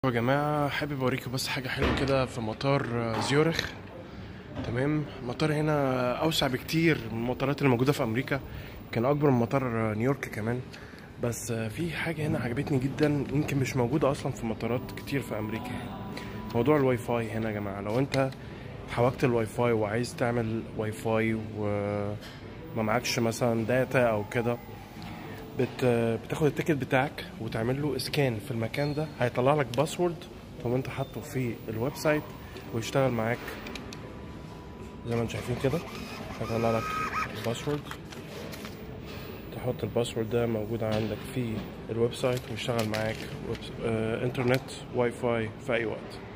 يا جماعة حابب اوريكم بس حاجة حلوة كده في مطار آه، زيورخ تمام المطار هنا اوسع بكتير من المطارات اللي موجودة في امريكا كان اكبر من مطار آه، نيويورك كمان بس آه، في حاجة هنا عجبتني جدا يمكن مش موجودة اصلا في مطارات كتير في امريكا موضوع الواي فاي هنا يا جماعة لو انت حوجت الواي فاي وعايز تعمل واي فاي وما معكش مثلا داتا او كده بت... بتاخد التيكت بتاعك وتعمل له اسكان في المكان ده هيطلع لك باسورد تقوم انت حاطه في الويب سايت ويشتغل معاك زي ما انتم شايفين كده هيطلع لك الباسورد تحط الباسورد ده موجود عندك في الويب سايت ويشتغل معاك ويب... آه... انترنت واي فاي في اي وقت